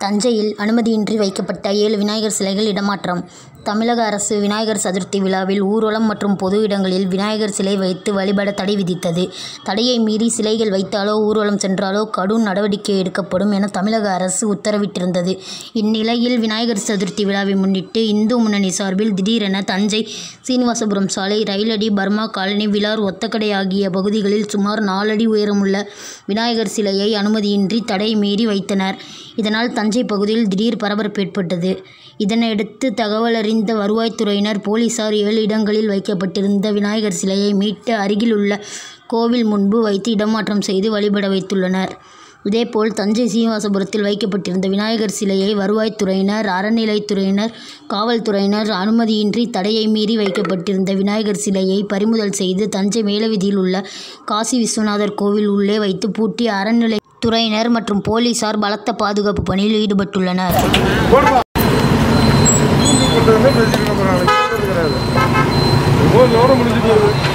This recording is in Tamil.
தஞ்சையில் அனுமதியின்றி வைக்கப்பட்ட ஏழு விநாயகர் சிலைகள் இடமாற்றம் தமிழக அரசு விநாயகர் சதுர்த்தி விழாவில் ஊர்வலம் மற்றும் பொது இடங்களில் விநாயகர் சிலை வைத்து வழிபட தடை விதித்தது. தடையை மீறி சிலைகள் வைத்தாலோ ஊர்வலம் சென்றாலோ கடும் நடவடிக்கை எடுக்கப்படும் என தமிழக அரசு உத்தரவிட்டிருந்தது. இந்நிலையில் விநாயகர் சதுர்த்தி விழாவை முன்னிட்டு இந்து முன்னணி சார்பில் திடீரென தஞ்சை சீனிவாசபுரம் சாலை, ரயிலடி, பர்மா காலனி, விழார், ஒத்தக்கடை ஆகிய பகுதிகளில் சுமார் நாலடி உயரமுள்ள விநாயகர் சிலையை அனுமதியின்றி தடை மீறி வைத்தனர். இதனால் தஞ்சை பகுதியில் திடீர் பரபரப்பு ஏற்பட்டது. இதனையடுத்து தகவலறிந்த வருவாய்த்துறையினர், போலீசார் ஏழு இடங்களில் வைக்கப்பட்டிருந்த விநாயகர் சிலையை மீட்டு அருகில் உள்ள கோவில் முன்பு வைத்து இடமாற்றம் செய்து வழிபட வைத்துள்ளனர். இதேபோல் தஞ்சை சீனிவாசபுரத்தில் வைக்கப்பட்டிருந்த விநாயகர் சிலையை வருவாய்த்துறையினர், அறநிலையத்துறையினர், காவல்துறையினர் அனுமதியின்றி தடையை மீறி வைக்கப்பட்டிருந்த விநாயகர் சிலையை பறிமுதல் செய்து தஞ்சை மேலவீதியில் உள்ள காசி விஸ்வநாதர் கோவில் உள்ளே வைத்து பூட்டி அறநிலையத்துறையினர் மற்றும் போலீசார் பலத்த பாதுகாப்பு பணியில் ஈடுபட்டுள்ளனர். பண்றதுமே பிரச்சனை பண்ணுறாங்க கிடையாது ஒவ்வொரு விவரம் முடிஞ்சுட்டு வருது